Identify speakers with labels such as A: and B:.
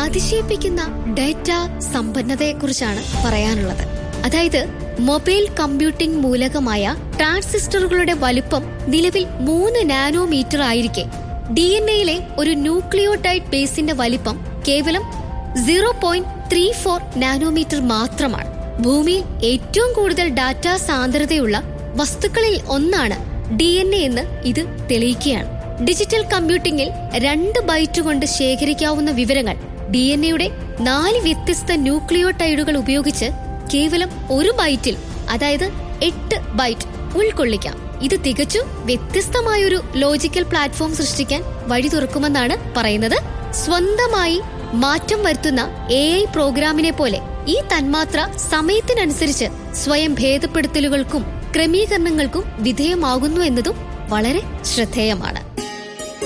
A: അതിശയിപ്പിക്കുന്ന ഡേറ്റ സമ്പന്നതയെക്കുറിച്ചാണ് പറയാനുള്ളത് അതായത് മൊബൈൽ കമ്പ്യൂട്ടിംഗ് മൂലകമായ ട്രാൻസിസ്റ്ററുകളുടെ വലുപ്പം നിലവിൽ മൂന്ന് നാനോമീറ്റർ ആയിരിക്കെ ഡി എൻ എയിലെ ഒരു ന്യൂക്ലിയോടൈഡ് ബേസിന്റെ വലിപ്പം കേവലം zero point three four nanometre മാത്രമാണ് ഭൂമിയിൽ ഏറ്റവും കൂടുതൽ ഡാറ്റ സാന്ദ്രതയുള്ള വസ്തുക്കളിൽ ഒന്നാണ് ഡി എൻ എ എന്ന് ഇത് തെളിയിക്കുകയാണ് ഡിജിറ്റൽ കമ്പ്യൂട്ടിംഗിൽ രണ്ട് ബൈറ്റ് കൊണ്ട് ശേഖരിക്കാവുന്ന വിവരങ്ങൾ ഡി എൻ എയുടെ നാല് വ്യത്യസ്ത ന്യൂക്ലിയോടൈഡുകൾ ഉപയോഗിച്ച് കേവലം ഒരു ബൈറ്റിൽ അതായത് എട്ട് ബൈറ്റ് ഉൾക്കൊള്ളിക്കാം ഇത് തികച്ചും വ്യത്യസ്തമായൊരു ലോജിക്കൽ പ്ലാറ്റ്ഫോം സൃഷ്ടിക്കാൻ വഴി തുറക്കുമെന്നാണ് പറയുന്നത് സ്വന്തമായി മാറ്റം വരുത്തുന്ന എ ഐ പ്രോഗ്രാമിനെ പോലെ ഈ തന്മാത്ര സമയത്തിനനുസരിച്ച് സ്വയം ഭേദപ്പെടുത്തലുകൾക്കും ക്രമീകരണങ്ങൾക്കും വിധേയമാകുന്നു എന്നതും വളരെ ശ്രദ്ധേയമാണ്